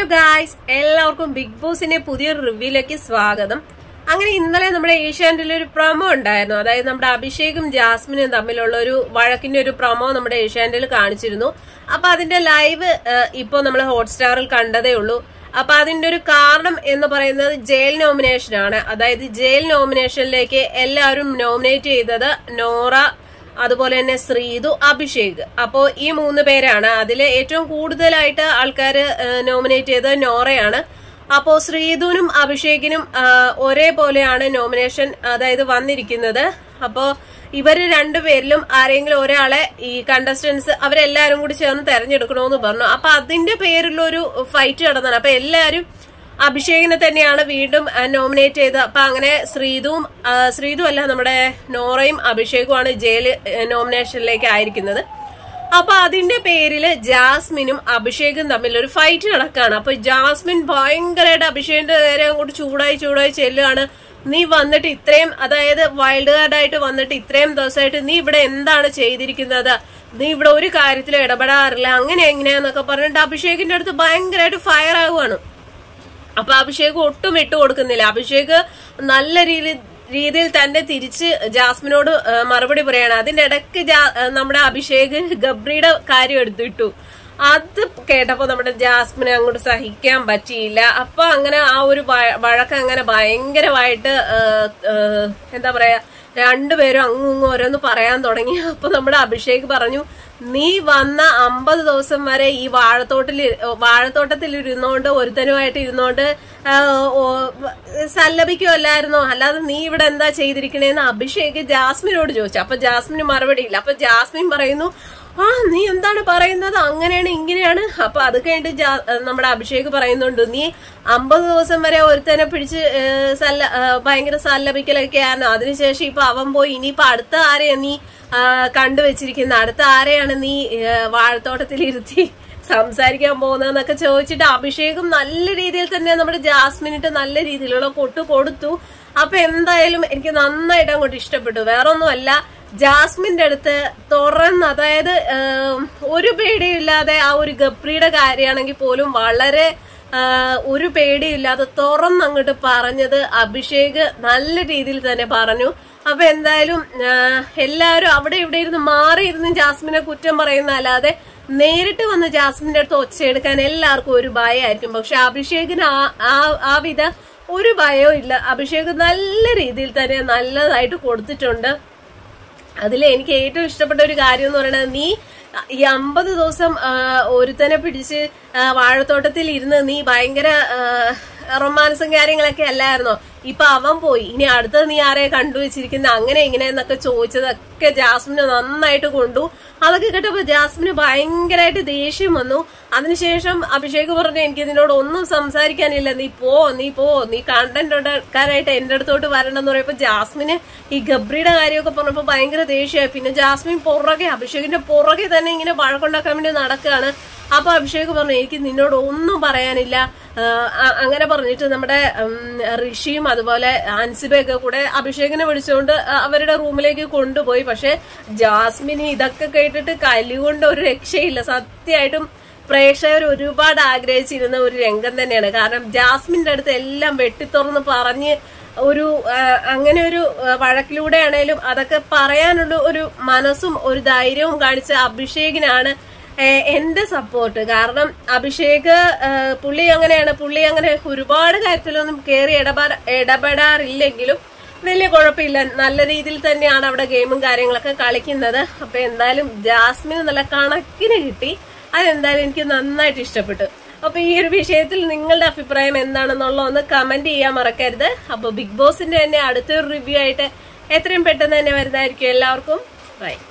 hello guys എല്ലാവർക്കും big ബോസിന്റെ പുതിയൊരു റിവ്യൂലേക്ക് സ്വാഗതം അങ്ങനെ ഇന്നലെ നമ്മുടെ ഏഷ്യാനെറ്റിൽ ഒരു പ്രൊമോ ഉണ്ടായിരുന്നു അതായത് നമ്മുടെ അഭിഷേകും ജാസ്മിനും തമ്മിലുള്ള ഒരു വഴക്കിന്റെ ഒരു പ്രൊമോ നമ്മുടെ ഏഷ്യാനെറ്റിൽ കാണിച്ചിരുന്നു അപ്പൊ അതിന്റെ ലൈവ് ഇപ്പോ നമ്മൾ ഹോട്ട്സ്റ്റാറിൽ കണ്ടതേ ഉള്ളൂ അപ്പൊ അതിന്റെ ഒരു കാരണം എന്ന് പറയുന്നത് ജയിൽ നോമിനേഷൻ ആണ് അതായത് ജയിൽ നോമിനേഷനിലേക്ക് എല്ലാവരും നോമിനേറ്റ് ചെയ്തത് നോറ അതുപോലെ തന്നെ ശ്രീതു അഭിഷേക് അപ്പോ ഈ മൂന്ന് പേരാണ് അതിൽ ഏറ്റവും കൂടുതലായിട്ട് ആൾക്കാർ നോമിനേറ്റ് ചെയ്തത് നോറയാണ് അപ്പോ ശ്രീധുവിനും അഭിഷേകിനും ആ, ഒരേപോലെയാണ് നോമിനേഷൻ അതായത് വന്നിരിക്കുന്നത് അപ്പോ ഇവര് രണ്ടുപേരിലും ആരെങ്കിലും ഒരാളെ ഈ കണ്ടസ്റ്റൻസ് അവരെല്ലാരും കൂടി ചേർന്ന് തെരഞ്ഞെടുക്കണമെന്ന് പറഞ്ഞു അപ്പൊ അതിന്റെ പേരിലൊരു ഫൈറ്റ് നടന്നാണ് അപ്പൊ എല്ലാരും അഭിഷേകിനെ തന്നെയാണ് വീണ്ടും നോമിനേറ്റ് ചെയ്തത് അപ്പൊ അങ്ങനെ ശ്രീതുവും ആ, ശ്രീതു അല്ല നമ്മുടെ നോറയും അഭിഷേകുമാണ് ജയിൽ നോമിനേഷനിലേക്ക് ആയിരിക്കുന്നത് അപ്പൊ അതിന്റെ പേരില് ജാസ്മിനും അഭിഷേകും തമ്മിൽ ഒരു ഫൈറ്റ് നടക്കുകയാണ് അപ്പൊ ജാസ്മിൻ ഭയങ്കരമായിട്ട് അഭിഷേകിന്റെ നേരെ അങ്ങോട്ട് ചൂടായി ചൂടായി ചെല്ലുകയാണ് നീ വന്നിട്ട് ഇത്രയും അതായത് വൈൽഡ് കാർഡായിട്ട് വന്നിട്ട് ഇത്രയും ദിവസമായിട്ട് നീ ഇവിടെ എന്താണ് ചെയ്തിരിക്കുന്നത് നീ ഇവിടെ ഒരു കാര്യത്തിലും ഇടപെടാറില്ല അങ്ങനെ എങ്ങനെയാന്നൊക്കെ പറഞ്ഞിട്ട് അഭിഷേകിന്റെ അടുത്ത് ഭയങ്കരമായിട്ട് ഫയർ ആകുവാണ് അപ്പൊ അഭിഷേക് ഒട്ടും ഇട്ട് കൊടുക്കുന്നില്ല അഭിഷേക് നല്ല രീതി രീതിയിൽ തന്നെ തിരിച്ച് ജാസ്മിനോട് ആ, മറുപടി പറയാണ് അതിന്റെ ഇടയ്ക്ക് ജാ- ആ, നമ്മുടെ അഭിഷേക് ഗബ്രിയുടെ കാര്യം എടുത്തിട്ടു അത് കേട്ടപ്പോ നമ്മുടെ ജാസ്മിനെ അങ്ങോട്ട് സഹിക്കാൻ പറ്റിയില്ല അപ്പൊ അങ്ങനെ ആ ഒരു വഴ- വഴക്ക് അങ്ങനെ ഭയങ്കരമായിട്ട് ആ, ആ, എന്താ പറയാ രണ്ടുപേരും അങ്ങും ഇങ്ങും ഓരോന്ന് പറയാൻ തുടങ്ങി അപ്പൊ നമ്മുടെ അഭിഷേക് പറഞ്ഞു നീ വന്ന അമ്പത് ദിവസം വരെ ഈ വാഴത്തോട്ടിൽ വാഴത്തോട്ടത്തിൽ ഇരുന്നോണ്ട് ഒരുത്തനുമായിട്ട് ഇരുന്നോണ്ട് ആ, ഓ, സല്ലപിക്കുമല്ലായിരുന്നോ അല്ലാതെ നീ ഇവിടെ എന്താ ചെയ്തിരിക്കണേന്ന് അഭിഷേക് ജാസ്മിനോട് ചോദിച്ചു അപ്പൊ ജാസ്മിന് മറുപടി ഇല്ല അപ്പൊ ജാസ്മിൻ പറയുന്നു ആ നീ എന്താണ് പറയുന്നത് അങ്ങനെയാണ് ഇങ്ങനെയാണ് അപ്പൊ അത് കഴിഞ്ഞിട്ട് ജാ- നമ്മുടെ അഭിഷേക് പറയുന്നുണ്ട് നീ അമ്പത് ദിവസം വരെ ഒരുത്തനെ പിടിച്ച് ഏ, സല്ല ആ, ഭയങ്കര സല്ലപിക്കലൊക്കെ ആയിരുന്നു അതിനുശേഷം ഇപ്പൊ അവൻ പോയി ഇനിയിപ്പൊ അടുത്ത ആരെയാ നീ ആ, കണ്ടുവച്ചിരിക്കുന്ന അടുത്ത ആരെയാണ് നീ ഏ, വാഴത്തോട്ടത്തിൽ ഇരുത്തി സംസാരിക്കാൻ പോകുന്നതെന്നൊക്കെ ചോദിച്ചിട്ട് അഭിഷേകും നല്ല രീതിയിൽ തന്നെ നമ്മുടെ ജാസ്മിനിട്ട് നല്ല രീതിയിലുള്ള കൊട്ടു കൊടുത്തു അപ്പൊ എന്തായാലും എനിക്ക് നന്നായിട്ട് അങ്ങോട്ട് ഇഷ്ടപ്പെട്ടു വേറൊന്നുമല്ല ജാസ്മിന്റെ അടുത്ത് തുറന്ന് അതായത് ഏം, ഒരു പേടിയില്ലാതെ ആ ഒരു ഗപ്രിയുടെ കാര്യമാണെങ്കിൽ പോലും വളരെ ആ, ഒരു പേടിയില്ലാതെ തുറന്ന് അങ്ങോട്ട് പറഞ്ഞത് അഭിഷേക് നല്ല രീതിയിൽ തന്നെ പറഞ്ഞു അപ്പൊ എന്തായാലും ആ, എല്ലാവരും അവിടെ ഇവിടെ ഇരുന്ന് മാറിയിരുന്ന് ജാസ്മിനെ കുറ്റം പറയുന്ന അല്ലാതെ നേരിട്ട് വന്ന് ജാസ്മിന്റെ അടുത്ത് ഒച്ചയെടുക്കാൻ എല്ലാവർക്കും ഒരു ഭയമായിരിക്കും പക്ഷെ അഭിഷേകിന് ആ- ആ- ആ വിധ ഒരു ഭയവും ഇല്ല അഭിഷേക് നല്ല രീതിയിൽ തന്നെ നല്ലതായിട്ട് കൊടുത്തിട്ടുണ്ട് അതിൽ എനിക്ക് ഏറ്റവും ഇഷ്ടപ്പെട്ട ഒരു കാര്യം എന്ന് പറയുന്നത് നീ ഈ അമ്പത് ദിവസം ആ, ഒരുത്തനെ പിടിച്ച് ആ, വാഴത്തോട്ടത്തിൽ ഇരുന്ന് നീ ഭയങ്കര റൊമാൻസും കാര്യങ്ങളൊക്കെ അല്ലായിരുന്നോ ഇപ്പൊ അവൻ പോയി ഇനി അടുത്തത് നീ ആരെ കണ്ടുവച്ചിരിക്കുന്ന അങ്ങനെ ഇങ്ങനെ എന്നൊക്കെ ചോദിച്ചതൊക്കെ ജാസ്മിന് നന്നായിട്ട് കൊണ്ടു അതൊക്കെ കേട്ടപ്പോ ജാസ്മിന് ഭയങ്കരമായിട്ട് ദേഷ്യം വന്നു അതിനുശേഷം അഭിഷേക് പറഞ്ഞു എനിക്ക് ഇതിനോട് ഒന്നും സംസാരിക്കാനില്ല നീ പോ നീ പോ നീ കണ്ടന്റ് ഉണ്ടാക്കാനായിട്ട് എന്റെ അടുത്തോട്ട് വരണം എന്ന് പറയുമ്പോ ജാസ്മിന് ഈ ഗബ്രിയുടെ കാര്യമൊക്കെ പറഞ്ഞപ്പോ ഭയങ്കര ദേഷ്യമായി പിന്നെ ജാസ്മിൻ പുറകെ അഭിഷേകിന്റെ പുറകെ തന്നെ ഇങ്ങനെ വഴക്കുണ്ടാക്കാൻ വേണ്ടി നടക്കുകയാണ് അപ്പൊ അഭിഷേക് പറഞ്ഞു എനിക്ക് നിന്നോട് ഒന്നും പറയാനില്ല ആ, അ- അങ്ങനെ പറഞ്ഞിട്ട് നമ്മുടെ ഉം, ഋഷിയും അതുപോലെ അൻസിബയൊക്കെ കൂടെ അഭിഷേകിനെ വിളിച്ചുകൊണ്ട് അവരുടെ റൂമിലേക്ക് കൊണ്ടുപോയി പക്ഷെ ജാസ്മിന് ഇതൊക്കെ കേട്ടിട്ട് കലി കൊണ്ട് ഒരു രക്ഷയില്ല സത്യമായിട്ടും പ്രേക്ഷകർ ഒരുപാട് ആഗ്രഹിച്ചിരുന്ന ഒരു രംഗം തന്നെയാണ് കാരണം ജാസ്മിന്റെ അടുത്ത് എല്ലാം വെട്ടിത്തുറന്ന് പറഞ്ഞ് ഒരു ആ, അങ്ങനെ ഒരു ആ, വഴക്കിലൂടെ ആണേലും അതൊക്കെ പറയാനുള്ള ഒരു മനസ്സും ഒരു ധൈര്യവും കാണിച്ച അഭിഷേകിനാണ് ഏഹ് എന്റെ സപ്പോർട്ട് കാരണം അഭിഷേക് ഏഹ് പുള്ളി അങ്ങനെയാണ് പുള്ളി അങ്ങനെ ഒരുപാട് കാര്യത്തിലൊന്നും കയറി ഇടപെട ഇടപെടാറില്ലെങ്കിലും വലിയ കുഴപ്പമില്ല നല്ല രീതിയിൽ തന്നെയാണ് അവിടെ ഗെയിമും കാര്യങ്ങളൊക്കെ കളിക്കുന്നത് അപ്പൊ എന്തായാലും ജാസ്മിന് നല്ല കണക്കിന് കിട്ടി അതെന്തായാലും എനിക്ക് നന്നായിട്ട് ഇഷ്ടപ്പെട്ടു അപ്പൊ ഈ ഒരു വിഷയത്തിൽ നിങ്ങളുടെ അഭിപ്രായം എന്താണെന്നുള്ള ഒന്ന് കമന്റ് ചെയ്യാൻ മറക്കരുത് അപ്പൊ ബിഗ് ബോസിന്റെ തന്നെ അടുത്തൊരു റിവ്യൂ ആയിട്ട് എത്രയും പെട്ടെന്ന് തന്നെ വരുന്നതായിരിക്കും എല്ലാവർക്കും ബൈ